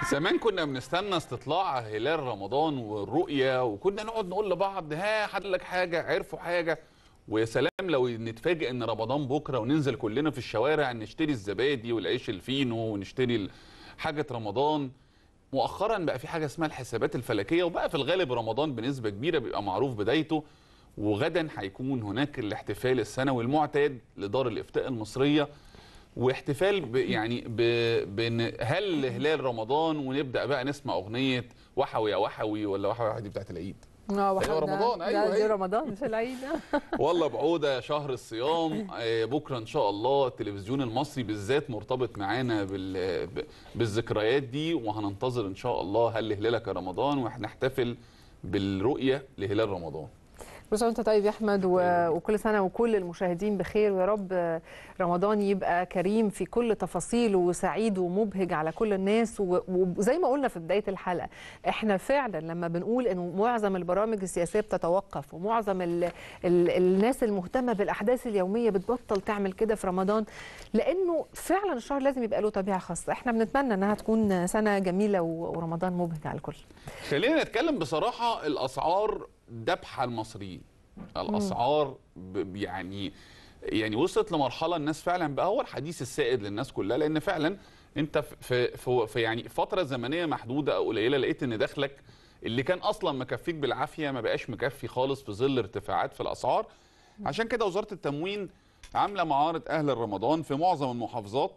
زمان كنا بنستنى استطلاع هلال رمضان والرؤية وكنا نقعد نقول لبعض ها حد لك حاجة عرفوا حاجة ويا سلام لو نتفاجئ ان رمضان بكرة وننزل كلنا في الشوارع نشتري الزبادي والعيش الفينو ونشتري ال- حاجة رمضان مؤخرا بقى في حاجة اسمها الحسابات الفلكية وبقى في الغالب رمضان بنسبة كبيرة بيبقى معروف بدايته وغدا هيكون هناك الاحتفال السنوي المعتاد لدار الافتاء المصريه واحتفال ب يعني ب بن هل هلال رمضان ونبدا بقى نسمع اغنيه وحوي يا وحوي ولا وحوي يا وحوي دي بتاعت العيد اه وحده. رمضان، ده- أيوة دي هي. رمضان مش العيد والله بعودة شهر الصيام آه، بكرة إن شاء الله التلفزيون المصري بالذات مرتبط معانا بال... ب- بالذكريات دي وهننتظر إن شاء الله هل هلالك يا رمضان وهنحتفل بالرؤية لهلال رمضان كل سنه وانت طيب يا احمد و... وكل سنه وكل المشاهدين بخير ويا رب رمضان يبقى كريم في كل تفاصيله وسعيد ومبهج على كل الناس و... وزي ما قلنا في بدايه الحلقه احنا فعلا لما بنقول انه معظم البرامج السياسيه بتتوقف ومعظم ال... ال... الناس المهتمه بالاحداث اليوميه بتبطل تعمل كده في رمضان لانه فعلا الشهر لازم يبقى له طبيعه خاصه احنا بنتمنى انها تكون سنه جميله و... ورمضان مبهج على الكل خلينا نتكلم بصراحة الأسعار دبحة المصريين الأسعار ب- يعني يعني وصلت لمرحلة الناس فعلا بقى هو الحديث السائد للناس كلها لأن فعلا أنت في, في, في يعني فترة زمنية محدودة أو قليلة لقيت إن دخلك اللي كان أصلا مكفيك بالعافية ما بقاش مكفي خالص في ظل ارتفاعات في الأسعار عشان كده وزارة التموين عاملة معارض أهل رمضان في معظم المحافظات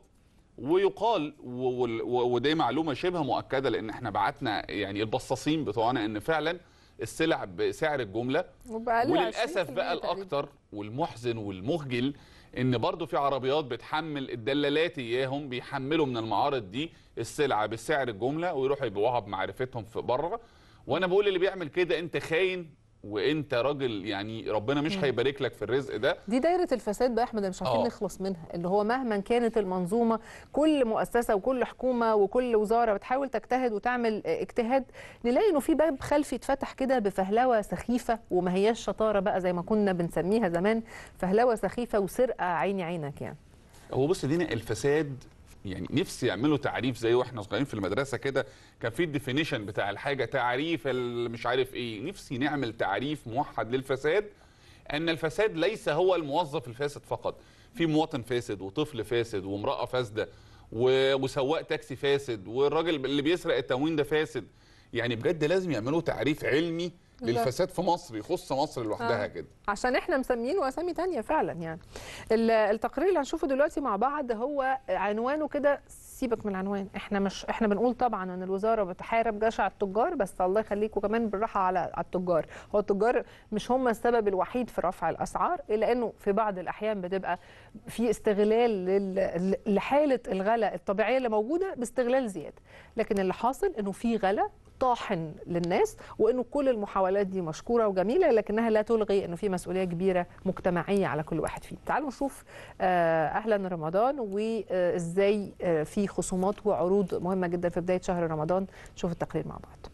ويقال و- وال- و- ودي معلومه شبه مؤكده لان احنا بعتنا يعني البصاصين بتوعنا ان فعلا السلع بسعر الجمله وبأقل وللاسف 20% بقى تقريباً. الاكتر والمحزن والمخجل ان برضو في عربيات بتحمل الدلالات اياهم بيحملوا من المعارض دي السلعه بسعر الجمله ويروحوا يبيعوها بمعرفتهم في بره وانا بقول اللي بيعمل كده انت خاين وانت راجل يعني ربنا مش هيبارك لك في الرزق ده دي دايرة الفساد بقى احمد اللي مش عارفين آه. نخلص منها اللي هو مهما كانت المنظومة كل مؤسسة وكل حكومة وكل وزارة بتحاول تجتهد وتعمل اه، اجتهاد نلاقي انه في باب خلفي اتفتح كده بفهلوة سخيفة وما هياش شطارة بقى زي ما كنا بنسميها زمان فهلوة سخيفة وسرقة عيني عينك يعني هو بص دينا الفساد يعني نفسي يعملوا تعريف زي واحنا صغيرين في المدرسه كده كان في الديفينيشن بتاع الحاجه تعريف ال- مش عارف ايه نفسي نعمل تعريف موحد للفساد ان الفساد ليس هو الموظف الفاسد فقط في مواطن فاسد وطفل فاسد وامراه فاسده و- وسواق تاكسي فاسد والراجل اللي بيسرق التموين ده فاسد يعني بجد لازم يعملوا تعريف علمي لا. للفساد في مصر يخص مصر لوحدها آه. كده عشان احنا مسمينه اسامي تانية فعلا يعني ال- التقرير اللي هنشوفه دلوقتي مع بعض هو عنوانه كده سيبك من العنوان احنا مش احنا بنقول طبعا ان الوزاره بتحارب جشع التجار بس الله يخليكم كمان بالراحه على على التجار هو التجار مش هم السبب الوحيد في رفع الاسعار الا انه في بعض الاحيان بتبقى في استغلال لل- لحاله الغلاء الطبيعيه اللي موجوده باستغلال زياده لكن اللي حاصل انه في غلاء طاحن للناس وانه كل المحاولات دي مشكوره وجميله لكنها لا تلغي انه في مسؤوليه كبيره مجتمعيه على كل واحد فينا. تعالوا نشوف آه، اهلا رمضان وازاي آه، في خصومات وعروض مهمه جدا في بدايه شهر رمضان نشوف التقرير مع بعض.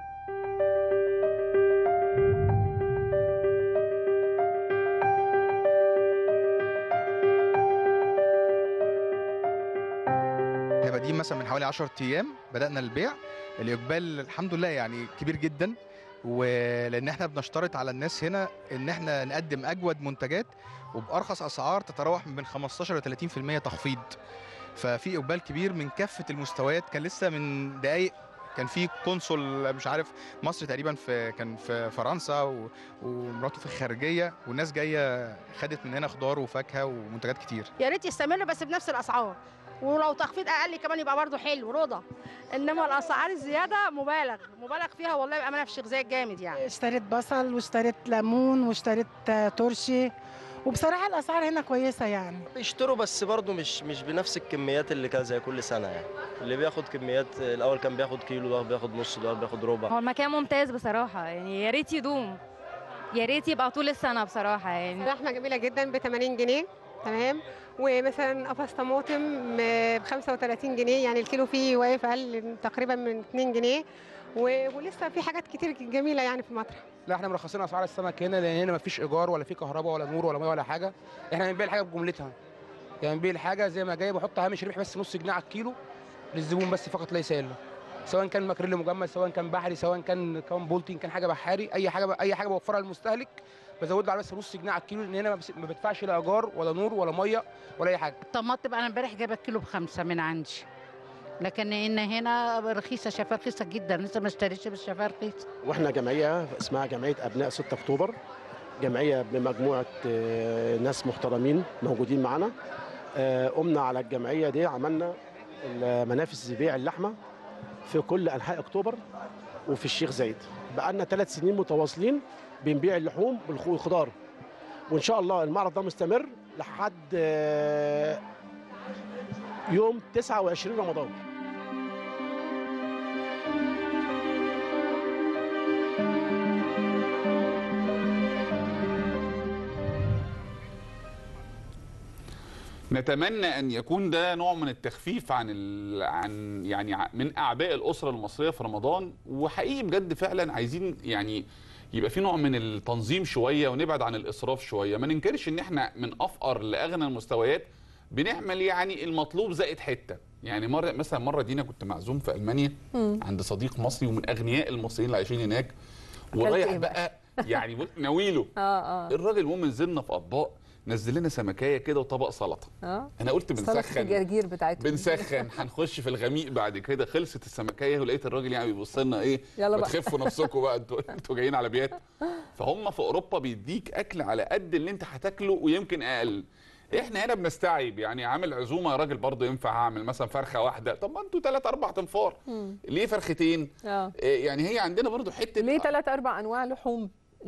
احنا بادئين مثلا من حوالي 10 ايام بدانا البيع الاقبال الحمد لله يعني كبير جدا ولان احنا بنشترط على الناس هنا ان احنا نقدم اجود منتجات وبارخص اسعار تتراوح من 15 ل 30% تخفيض ففي اقبال كبير من كافه المستويات كان لسه من دقايق كان في قنصل مش عارف مصر تقريبا في كان في فرنسا و- ومراته في الخارجيه والناس جايه خدت من هنا خضار وفاكهه ومنتجات كتير يا ريت يستمر بس بنفس الاسعار ولو تخفيض اقل كمان يبقى برضه حلو رضا انما الاسعار الزياده مبالغ مبالغ فيها والله بامانه في الشيخ زايد جامد يعني اشتريت بصل واشتريت ليمون واشتريت آه، ترشي وبصراحه الاسعار هنا كويسه يعني بيشتروا بس برضه مش مش بنفس الكميات اللي كان زي كل سنه يعني اللي بياخد كميات الاول كان بياخد كيلو ده بياخد نص ده بياخد ربع هو المكان ممتاز بصراحة يعني يا ريت يدوم يا ريت يبقى طول السنة بصراحة يعني لحمه جميله جدا ب 80 جنيه تمام ومثلا قفص طماطم ب 35 جنيه يعني الكيلو فيه واقف اقل تقريبا من 2 جنيه و- ولسه في حاجات كتير جميله يعني في المطرح لا احنا مرخصين اسعار السمك هنا لان هنا مفيش ايجار ولا في كهرباء ولا نور ولا ميه ولا حاجه احنا بنبيع الحاجه بجملتها يعني بنبيع الحاجه زي ما جاي بحط هامش ربح بس نص جنيه على الكيلو للزبون بس فقط ليس الا سواء كان ماكريل مجمد سواء كان بحري سواء كان كان بولتين كان حاجه بحاري اي حاجه اي حاجه بوفرها للمستهلك بزود له على بس نص جنيه على الكيلو لان هنا ما بس- ما بدفعش لا ايجار ولا نور ولا ميه ولا اي حاجه الطماطم انا امبارح جايبه الكيلو بخمسه من عندي لكن ان هنا رخيصه شايفاها رخيصه جدا لسه ما اشتريتش بس شايفاها رخيصه واحنا جمعيه اسمها جمعيه ابناء 6 اكتوبر جمعيه بمجموعه آه، ناس محترمين موجودين معانا آه، قمنا على الجمعيه دي عملنا منافس بيع اللحمه في كل انحاء اكتوبر وفي الشيخ زايد بقالنا ثلاث سنين متواصلين بنبيع اللحوم والخ- والخضار وان شاء الله المعرض ده مستمر لحد آه، يوم 29 رمضان نتمنى ان يكون ده نوع من التخفيف عن ال... عن يعني ع- من اعباء الاسره المصريه في رمضان وحقيقي بجد فعلا عايزين يعني يبقى في نوع من التنظيم شويه ونبعد عن الاسراف شويه ما ننكرش ان احنا من افقر لاغنى المستويات بنعمل يعني المطلوب زائد حته يعني مره مثلا مره دينا كنت معزوم في المانيا مم. عند صديق مصري ومن اغنياء المصريين اللي عايشين هناك أكلت ورايح إيه بقى؟ بقى يعني بص- ناويله اه اه الراجل المهم نزلنا في اطباق نزل لنا سمكيه كده وطبق سلطه اه انا قلت سلطة بنسخن الجرجير بتاعتهم بنسخن هنخش في الغميق بعد كده خلصت السمكيه ولقيت الراجل يعني بيبص لنا ايه يلا ما بقى. تخفوا نفسكم بقى انتوا انتوا جايين على بيات فهم في اوروبا بيديك اكل على قد اللي انت هتاكله ويمكن اقل احنا هنا بنستعيب يعني عامل عزومه يا راجل برضه ينفع اعمل مثلا فرخه واحده طب ما انتوا ثلاث اربع تنفار مم. ليه فرختين اه إيه يعني هي عندنا برضه حته ليه ثلاث اربع انواع لحوم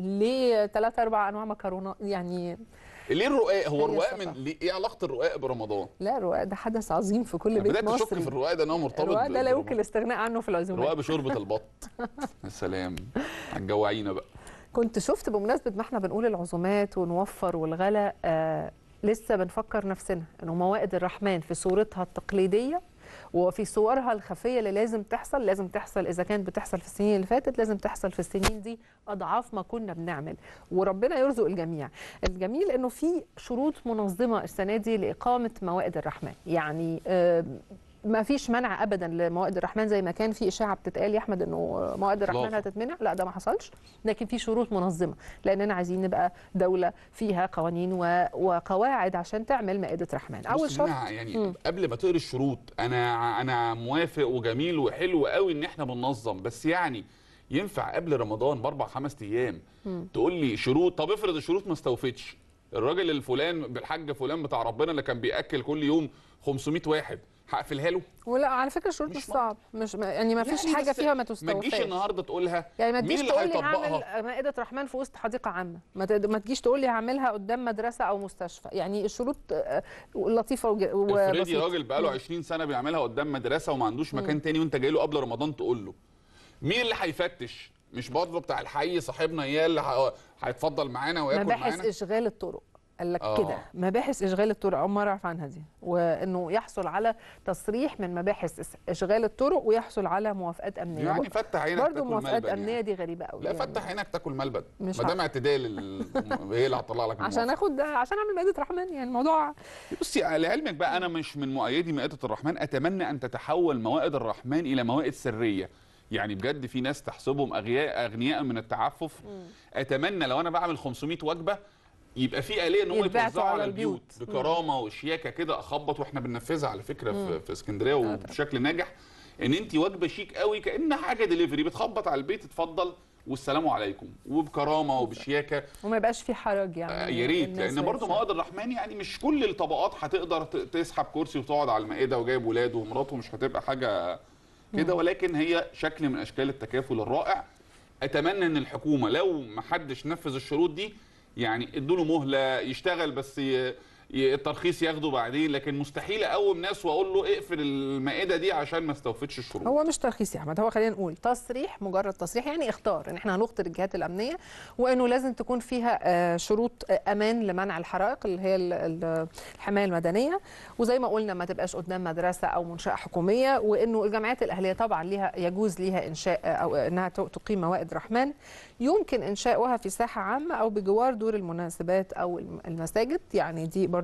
ليه ثلاث اربع انواع مكرونات يعني ليه الرقاق هو هي الرقاق الصفا. من ليه ايه علاقه الرقاق برمضان لا الرقاق ده حدث عظيم في كل أنا بيت بدات اشك مصري في الرقاق ده ان هو مرتبط الرقاق ده لا ب- يمكن الاستغناء عنه في الرقاق العزومات بشوربه البط يا سلام هتجوعينا بقى كنت شفت بمناسبه ما احنا بنقول العزومات ونوفر والغلا آه لسه بنفكر نفسنا انه موائد الرحمن في صورتها التقليديه وفي صورها الخفيه اللي لازم تحصل لازم تحصل اذا كانت بتحصل في السنين اللي فاتت لازم تحصل في السنين دي اضعاف ما كنا بنعمل وربنا يرزق الجميع الجميل انه في شروط منظمه السنه دي لاقامه موائد الرحمن يعني آه ما فيش منع ابدا لموائد الرحمن زي ما كان في اشاعه بتتقال يا احمد انه موائد الرحمن إطلاقاً. هتتمنع لا ده ما حصلش لكن في شروط منظمه لاننا عايزين نبقى دوله فيها قوانين و... وقواعد عشان تعمل مائده رحمن اول بص شرط هنا يعني مم. قبل ما تقري الشروط انا انا موافق وجميل وحلو قوي ان احنا بننظم بس يعني ينفع قبل رمضان باربع خمس ايام مم. تقول لي شروط طب افرض الشروط ما استوفتش الراجل الفلان بالحاج فلان بتاع ربنا اللي كان بياكل كل يوم 500 واحد هقفلها له ولا على فكره الشروط مش, مش صعب مش ما- يعني ما فيش يعني حاجه بس فيها ما ما تجيش تستوفاش النهارده تقولها يعني ما مين تجيش اللي تقول لي هيطبقها؟ هعمل مائده رحمن في وسط حديقه عامه ما, تد... ما تجيش تقول لي هعملها قدام مدرسه او مستشفى يعني الشروط آه، لطيفه وج... افرضي وبسيطه راجل بقاله مم. 20 سنه بيعملها قدام مدرسه وما عندوش مكان تاني وانت جاي له قبل رمضان تقول له مين اللي هيفتش مش برضه بتاع الحي صاحبنا اياه اللي ه- هيتفضل معانا وياكل مباحث معانا اشغال الطرق قال لك آه. كده مباحث اشغال الطرق اول مره اعرف عنها دي وانه يحصل على تصريح من مباحث إس- اشغال الطرق ويحصل على موافقات امنيه يعني فتح عينك برضه تاكل موافقات ملبن امنيه يعني. دي غريبه قوي لا يعني. فتح عينك تاكل ملبن مش ما دام عارفة. اعتدال ال- هي اللي هتطلع لك عشان الموافقة. اخد عشان اعمل مائده رحمن يعني الموضوع بصي لعلمك بقى انا مش من مؤيدي مائده الرحمن اتمنى ان تتحول موائد الرحمن الى موائد سريه يعني بجد في ناس تحسبهم اغياء اغنياء من التعفف اتمنى لو انا بعمل 500 وجبه يبقى في آلية ان هم يتبعتوا يتوزعوا على على البيوت البيوت. بكرامه وشياكه كده اخبط واحنا بننفذها على فكره مم. في, في اسكندريه وبشكل ناجح ان انت وجبه شيك قوي كانها حاجه دليفري بتخبط على البيت اتفضل والسلام عليكم وبكرامه وبشياكه وما يبقاش في حرج آه، يعني يا ريت الناس لان برضه وهي مواد الرحمن يعني مش كل الطبقات هتقدر ت- تسحب كرسي وتقعد على المائده وجايب ولاده ومراته مش هتبقى حاجه كده ولكن هي شكل من اشكال التكافل الرائع اتمنى ان الحكومه لو ما حدش نفذ الشروط دي يعني ادوا له مهله يشتغل بس ي... ي- الترخيص ياخده بعدين لكن مستحيل اقوم ناس واقول له اقفل المائده دي عشان ما استوفتش الشروط هو مش ترخيص يا احمد هو خلينا نقول تصريح مجرد تصريح يعني اختار ان احنا هنخطر الجهات الامنيه وانه لازم تكون فيها آه، شروط آه، امان لمنع الحرائق اللي هي ال- ال- الحمايه المدنيه وزي ما قلنا ما تبقاش قدام مدرسه او منشاه حكوميه وانه الجمعيات الاهليه طبعا ليها يجوز ليها انشاء آه، او انها ت- تقيم موائد رحمن يمكن انشاؤها في ساحه عامه او بجوار دور المناسبات او الم- المساجد يعني دي برضو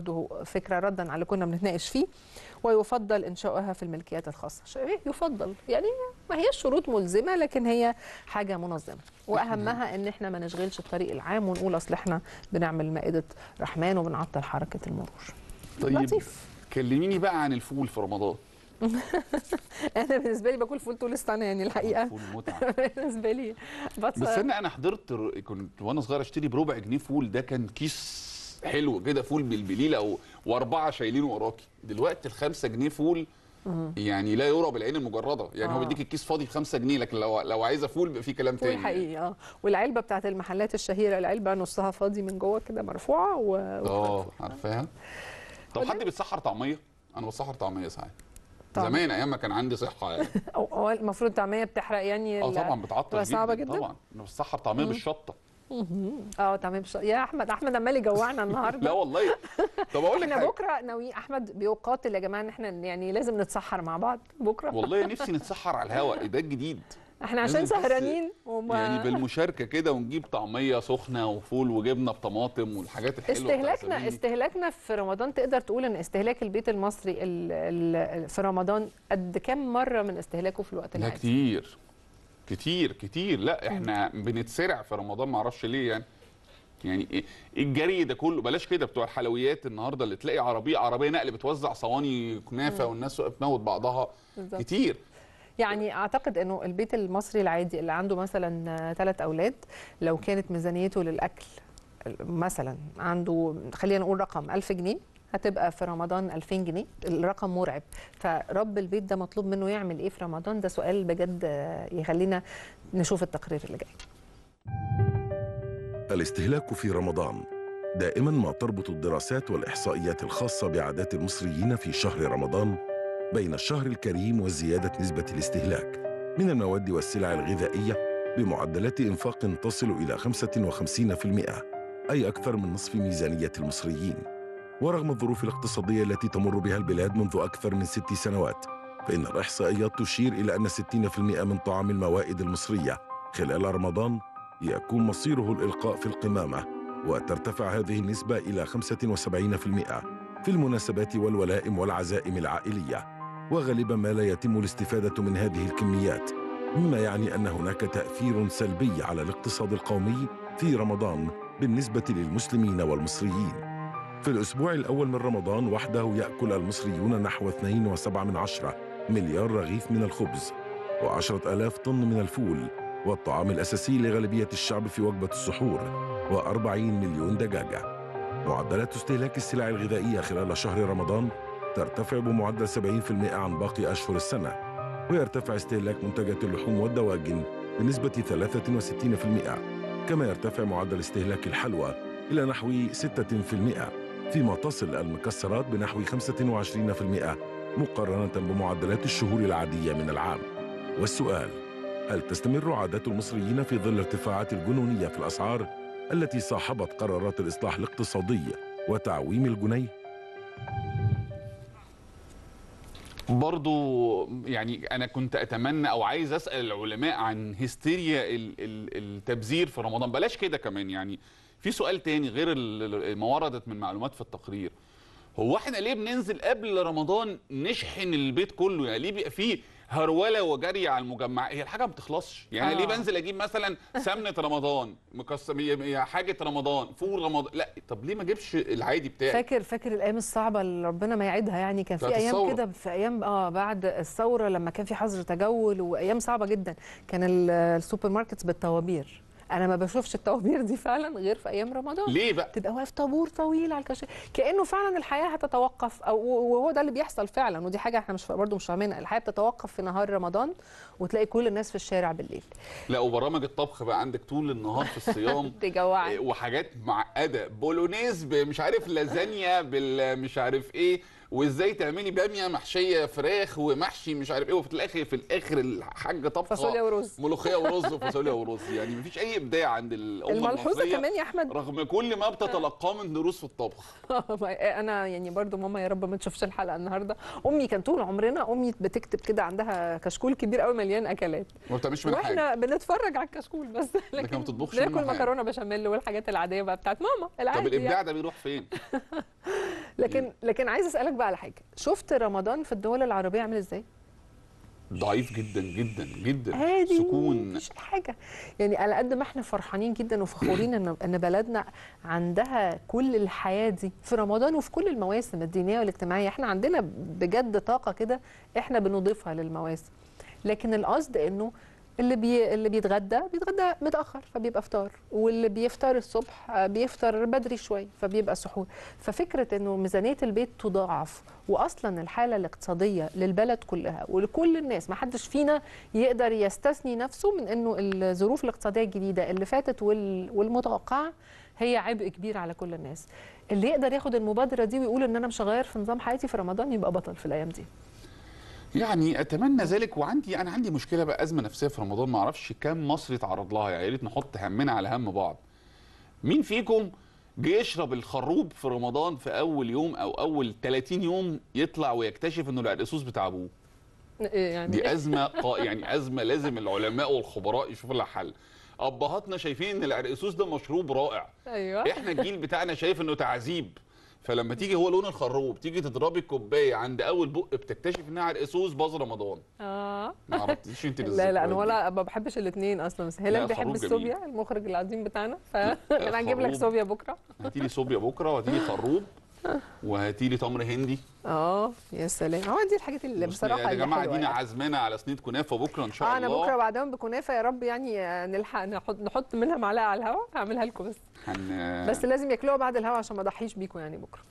برضو فكره ردا على اللي كنا بنتناقش فيه ويفضل انشاؤها في الملكيات الخاصه ش- إيه يفضل يعني ما هي شروط ملزمه لكن هي حاجه منظمه واهمها ان احنا ما نشغلش الطريق العام ونقول اصل احنا بنعمل مائده رحمن وبنعطل حركه المرور طيب لطيف. كلميني بقى عن الفول في رمضان انا بالنسبه لي باكل فول طول السنه يعني الحقيقه فول متعه بالنسبه لي بس انا انا حضرت ر- كنت وانا صغير اشتري بربع جنيه فول ده كان كيس حلو كده فول بالبليله و... واربعه شايلينه وراكي دلوقتي الخمسة جنيه فول يعني لا يرى بالعين المجرده يعني هو آه. بيديك الكيس فاضي ب 5 جنيه لكن لو لو عايزه فول بيبقى في كلام فول تاني حقيقي اه والعلبه بتاعت المحلات الشهيره العلبه نصها فاضي من جوه كده مرفوعه و... اه عارفاها طب حد بيتسحر طعميه انا بسحر طعميه ساعات طعم. زمان ايام ما كان عندي صحه يعني أو هو المفروض طعميه بتحرق يعني اه ال- طبعا بتعطل بتبقى صعبه جدا جدا طبعا انا بسحر طعميه مم. بالشطه مهم. اه تمام بش... يا احمد احمد عمال يجوعنا النهارده لا والله طب اقول لك احنا حاجه بكره ناوي احمد بيقاتل يا جماعه ان احنا يعني لازم نتسحر مع بعض بكره والله نفسي نتسحر على الهواء ده الجديد احنا عشان لازم بس سهرانين وما يعني بالمشاركه كده ونجيب طعميه سخنه وفول وجبنه بطماطم والحاجات الحلوه بتاع استهلاكنا زمان. استهلاكنا في رمضان تقدر تقول ان استهلاك البيت المصري ال ال في رمضان قد كم مره من استهلاكه في الوقت لا العادي كتير كتير كتير لا احنا بنتسرع في رمضان ما اعرفش ليه يعني يعني ايه إيه الجري ده كله بلاش كده بتوع الحلويات النهارده اللي تلاقي عربيه عربيه نقل بتوزع صواني كنافه مم. والناس واقفه تموت بعضها بالظبط. كتير يعني اعتقد انه البيت المصري العادي اللي عنده مثلا ثلاث اولاد لو كانت ميزانيته للاكل مثلا عنده خلينا نقول رقم 1000 جنيه هتبقى في رمضان 2000 جنيه الرقم مرعب فرب البيت ده مطلوب منه يعمل ايه في رمضان ده سؤال بجد يخلينا نشوف التقرير اللي جاي الاستهلاك في رمضان دائما ما تربط الدراسات والإحصائيات الخاصة بعادات المصريين في شهر رمضان بين الشهر الكريم وزيادة نسبة الاستهلاك من المواد والسلع الغذائية بمعدلات إنفاق تصل إلى 55% أي أكثر من نصف ميزانية المصريين ورغم الظروف الاقتصادية التي تمر بها البلاد منذ أكثر من ست سنوات فإن الإحصائيات تشير إلى أن 60% من طعام الموائد المصرية خلال رمضان يكون مصيره الإلقاء في القمامة وترتفع هذه النسبة إلى 75% في المناسبات والولائم والعزائم العائلية وغالبا ما لا يتم الاستفادة من هذه الكميات مما يعني أن هناك تأثير سلبي على الاقتصاد القومي في رمضان بالنسبة للمسلمين والمصريين في الأسبوع الأول من رمضان وحده يأكل المصريون نحو 2.7 مليار رغيف من الخبز وعشرة ألاف طن من الفول والطعام الأساسي لغالبية الشعب في وجبة السحور و40 مليون دجاجة معدلات استهلاك السلع الغذائية خلال شهر رمضان ترتفع بمعدل 70% عن باقي أشهر السنة ويرتفع استهلاك منتجات اللحوم والدواجن بنسبة 63% كما يرتفع معدل استهلاك الحلوى إلى نحو 6% فيما تصل المكسرات بنحو 25% مقارنة بمعدلات الشهور العادية من العام والسؤال هل تستمر عادات المصريين في ظل ارتفاعات الجنونية في الأسعار التي صاحبت قرارات الإصلاح الاقتصادي وتعويم الجنيه؟ برضو يعني انا كنت اتمنى او عايز اسال العلماء عن هستيريا ال- ال- التبذير في رمضان بلاش كده كمان يعني في سؤال تاني غير ال- ال- ما وردت من معلومات في التقرير هو احنا ليه بننزل قبل رمضان نشحن البيت كله يعني ليه بيبقى فيه هروله وجري على المجمع هي الحاجه ما بتخلصش يعني آه. ليه بنزل اجيب مثلا سمنه رمضان مكسر حاجه رمضان فول رمضان لا طب ليه ما اجيبش العادي بتاعي فاكر فاكر الايام الصعبه اللي ربنا ما يعيدها يعني كان في بتاعت ايام الثورة. كده في ايام اه بعد الثوره لما كان في حظر تجول وايام صعبه جدا كان ال- السوبر ماركتس بالطوابير انا ما بشوفش الطوابير دي فعلا غير في ايام رمضان ليه بقى تبقى واقف طابور طويل على الكاشير كانه فعلا الحياه هتتوقف او وهو ده اللي بيحصل فعلا ودي حاجه احنا مش برضه مش فاهمينها الحياه بتتوقف في نهار رمضان وتلاقي كل الناس في الشارع بالليل لا وبرامج الطبخ بقى عندك طول النهار في الصيام تجوعك وحاجات معقده بولونيز مش عارف لازانيا بال مش عارف ايه وازاي تعملي باميه محشيه فراخ ومحشي مش عارف ايه وفي الاخر في الاخر الحاج طبخه فاصوليا ورز. ملوخيه ورز وفاصوليا ورز يعني مفيش اي ابداع عند الامه الملحوظه المصريه كمان يا احمد رغم كل ما بتتلقاه من دروس في الطبخ انا يعني برضو ماما يا رب ما تشوفش الحلقه النهارده امي كان طول عمرنا امي بتكتب كده عندها كشكول كبير قوي مليان اكلات ما بتعملش منها حاجه واحنا بنتفرج على الكشكول بس لكن ما بتطبخش منها بناكل حاجة. مكرونه بشاميل والحاجات العاديه بقى بتاعت ماما العادي طب الابداع يعني. ده بيروح فين لكن لكن عايز اسالك بقى على حاجه شفت رمضان في الدول العربيه عامل ازاي ضعيف جدا جدا جدا هادي سكون مفيش حاجه يعني على قد ما احنا فرحانين جدا وفخورين ان ان بلدنا عندها كل الحياه دي في رمضان وفي كل المواسم الدينيه والاجتماعيه احنا عندنا بجد طاقه كده احنا بنضيفها للمواسم لكن القصد انه اللي بي اللي بيتغدى بيتغدى متاخر فبيبقى فطار واللي بيفطر الصبح آه، بيفطر بدري شويه فبيبقى سحور ففكره انه ميزانيه البيت تضاعف واصلا الحاله الاقتصاديه للبلد كلها ولكل الناس ما حدش فينا يقدر يستثني نفسه من انه الظروف الاقتصاديه الجديده اللي فاتت وال- والمتوقعه هي عبء كبير على كل الناس اللي يقدر ياخد المبادره دي ويقول ان انا مش هغير في نظام حياتي في رمضان يبقى بطل في الايام دي يعني اتمنى ذلك وعندي انا عندي مشكله بقى ازمه نفسيه في رمضان ما اعرفش كام مصري تعرض لها يعني يا ريت نحط همنا على هم بعض مين فيكم جه يشرب الخروب في رمضان في اول يوم او اول 30 يوم يطلع ويكتشف انه العرقسوس بتاع ابوه يعني دي ازمه قا- يعني ازمه لازم العلماء والخبراء يشوفوا لها حل ابهاتنا شايفين ان العرقسوس ده مشروب رائع ايوه احنا الجيل بتاعنا شايف انه تعذيب فلما تيجي هو لون الخروب تيجي تضربي الكوبايه عند اول بق بتكتشف انها عرقسوس باظ رمضان اه ما عرفتيش انت لا لا انا الذكريات دي. ولا ما بحبش الاثنين اصلا بس لا، هلال بيحب خروج جميل. الصوبيا المخرج العظيم بتاعنا فانا هجيب لك خروج. صوبيا بكره هاتي لي صوبيا بكره وهاتي لي خروب وهاتي لي تمر هندي اه يا سلام هو دي الحاجات اللي بصراحه يا اللي جماعه حلوة دينا يعني. عازمانا على صينيه كنافه بكره ان شاء اه الله انا بكره بعدهم بكنافه يا رب يعني آه، نلحق نحط نحط منها معلقه على الهواء هعملها لكم بس هن... بس لازم ياكلوها بعد الهواء عشان ما اضحيش بيكم يعني بكره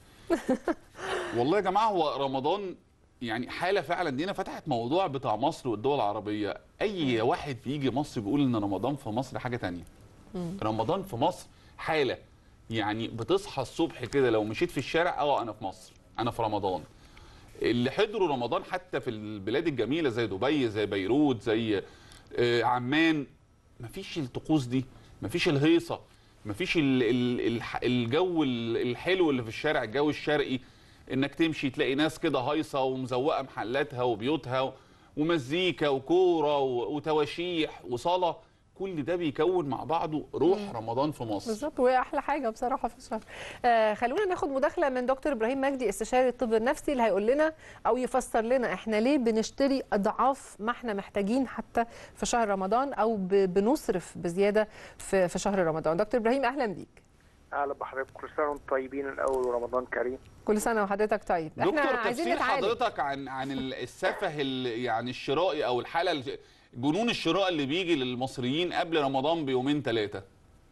والله يا جماعه هو رمضان يعني حاله فعلا دينا فتحت موضوع بتاع مصر والدول العربيه اي واحد بيجي مصر بيقول ان رمضان في مصر حاجه تانية رمضان في مصر حاله يعني بتصحى الصبح كده لو مشيت في الشارع اه انا في مصر انا في رمضان اللي حضروا رمضان حتى في البلاد الجميله زي دبي زي بيروت زي آه، عمان مفيش الطقوس دي مفيش الهيصه مفيش ال ال الح- الجو ال- الحلو اللي في الشارع الجو الشرقي انك تمشي تلاقي ناس كده هايصه ومزوقه محلاتها وبيوتها و- ومزيكا وكوره و- وتواشيح وصلاه كل ده بيكون مع بعضه روح رمضان في مصر بالظبط وهي احلى حاجه بصراحه في الشهر آه خلونا ناخد مداخله من دكتور ابراهيم مجدي استشاري الطب النفسي اللي هيقول لنا او يفسر لنا احنا ليه بنشتري اضعاف ما احنا محتاجين حتى في شهر رمضان او ب- بنصرف بزياده في في شهر رمضان دكتور ابراهيم اهلا بيك اهلا بحضرتك كل سنه وانتم طيبين الاول ورمضان كريم كل سنه وحضرتك طيب احنا دكتور عايزين تفسير نتعالج حضرتك عن عن ال- السفه ال- يعني الشرائي او الحاله الج- جنون الشراء اللي بيجي للمصريين قبل رمضان بيومين ثلاثه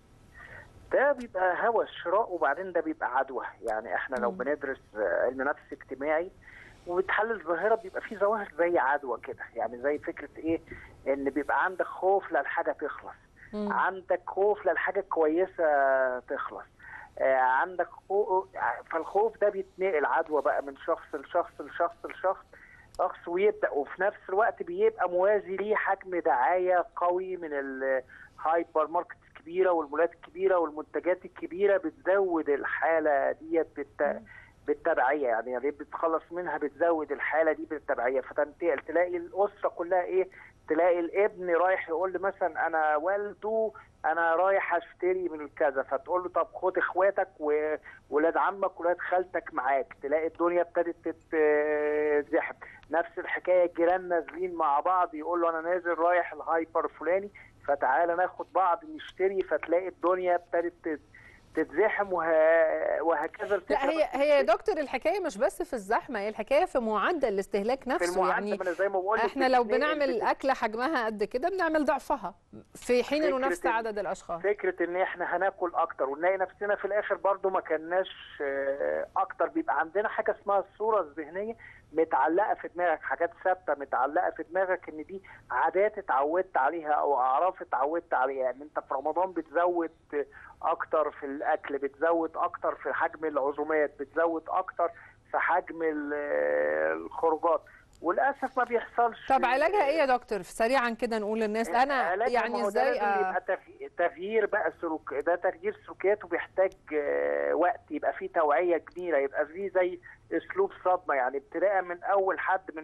ده بيبقى هوى الشراء وبعدين ده بيبقى عدوى يعني احنا لو بندرس آه، علم نفس اجتماعي وبتحلل ظاهره بيبقى في ظواهر زي عدوى كده يعني زي فكره ايه ان بيبقى عندك خوف للحاجه تخلص مم. عندك خوف للحاجه كويسه تخلص آه، عندك خوف فالخوف ده بيتنقل عدوى بقى من شخص لشخص لشخص لشخص شخص ويبدا وفي نفس الوقت بيبقى موازي ليه حجم دعايه قوي من الهايبر ماركت الكبيره والمولات الكبيره والمنتجات الكبيره بتزود الحاله ديت بالت... بالتبعيه يعني يعني بتخلص منها بتزود الحاله دي بالتبعيه فتنتقل تلاقي الاسره كلها ايه تلاقي الابن رايح يقول لي مثلا انا والده انا رايح اشتري من كذا فتقول له طب خد اخواتك وولاد عمك وولاد خالتك معاك تلاقي الدنيا ابتدت تتزحم نفس الحكايه الجيران نازلين مع بعض يقول له انا نازل رايح الهايبر الفلاني فتعالى ناخد بعض نشتري فتلاقي الدنيا ابتدت تت- تتزحم وه... وهكذا لا الفكرة هي هي يا دكتور الحكايه مش بس في الزحمه هي الحكايه في معدل الاستهلاك نفسه المعدل، يعني ما أنا زي ما بقول لك احنا لو بتتنقل- بنعمل اكله حجمها قد كده بنعمل ضعفها في حين انه فكرة نفس ال- عدد الاشخاص فكره ان احنا هناكل اكتر ونلاقي نفسنا في الاخر برضو ما كناش آه، اكتر بيبقى عندنا حاجه اسمها الصوره الذهنيه متعلقه في دماغك حاجات ثابته متعلقه في دماغك ان دي عادات اتعودت عليها او اعراف اتعودت عليها يعني انت في رمضان بتزود اكتر في الاكل بتزود اكتر في حجم العزومات بتزود اكتر في حجم ال- الخروجات وللاسف ما بيحصلش طب علاجها ايه يا دكتور سريعا كده نقول للناس انا علاجها ما يعني هو ده ازاي لازم آه، يبقى تغي- تغيير بقى سلوك ده تغيير سلوكيات وبيحتاج آه، وقت يبقى فيه توعيه كبيره يبقى فيه زي اسلوب صدمه يعني ابتداء من اول حد من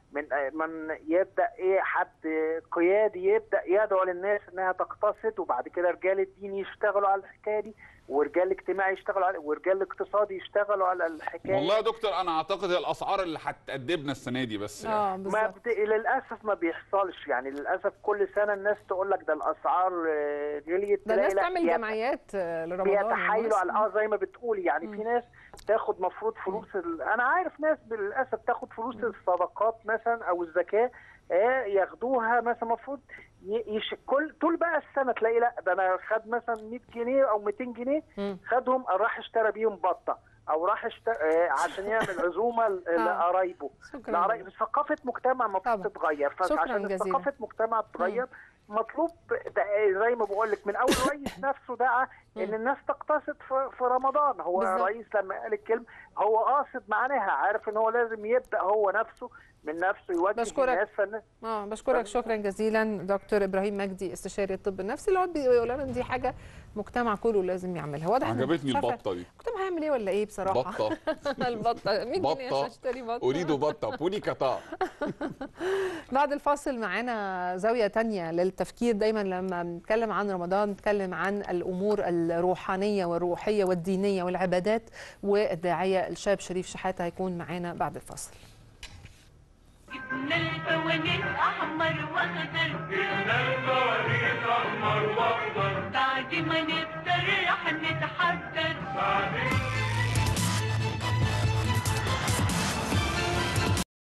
من آه، من يبدا ايه حد قيادي يبدا يدعو للناس انها تقتصد وبعد كده رجال الدين يشتغلوا على الحكايه دي ورجال الاجتماعي يشتغلوا على ورجال الاقتصادي يشتغلوا على الحكايه والله يا دكتور انا اعتقد هي الاسعار اللي هتأدبنا السنه دي بس يعني. ما بت... للاسف ما بيحصلش يعني للاسف كل سنه الناس تقول لك ده الاسعار آه، غليت ده تلاقي الناس لا تعمل بيت- جمعيات آه، لرمضان بيتحايلوا والناس- على اه زي ما بتقولي يعني في ناس تاخد مفروض فلوس ال... انا عارف ناس للاسف تاخد فلوس الصدقات مثلا او الزكاه آه ياخدوها مثلا المفروض يش... كل طول بقى السنه تلاقي لا ده انا خد مثلا 100 جنيه او 200 جنيه خدهم راح اشترى بيهم بطه او راح اشترى آه عشان يعمل عزومه ل- لقرايبه شكراً. لقرايب ثقافه مجتمع المفروض تتغير شكراً فعشان جزيلاً. ثقافه مجتمع تتغير مطلوب ده زي ما بقول لك من اول رئيس نفسه دعا ان الناس تقتصد في في رمضان هو بالظبط. رئيس لما قال الكلمه هو قاصد معناها عارف ان هو لازم يبدا هو نفسه من نفسه يوجه بشكرك. الناس فالناس اه بشكرك شكرا جزيلا دكتور ابراهيم مجدي استشاري الطب النفسي اللي هو بيقول لنا إن دي حاجه مجتمع كله لازم يعملها واضح إن- عجبتني مش عارفة البطه دي المجتمع هيعمل ايه ولا ايه بصراحه بطة. البطه 100 جنيه عشان بطه اشتري بطه اريد بطه بوني كتا بعد الفاصل معانا زاوية تانية للتفكير دايما لما بنتكلم عن رمضان نتكلم عن الأمور الروحانية والروحية والدينية والعبادات والداعية الشاب شريف شحاتة هيكون معانا بعد الفاصل جبنا الفوانيس احمر واخضر جبنا الفوانيس احمر واخضر بعد ما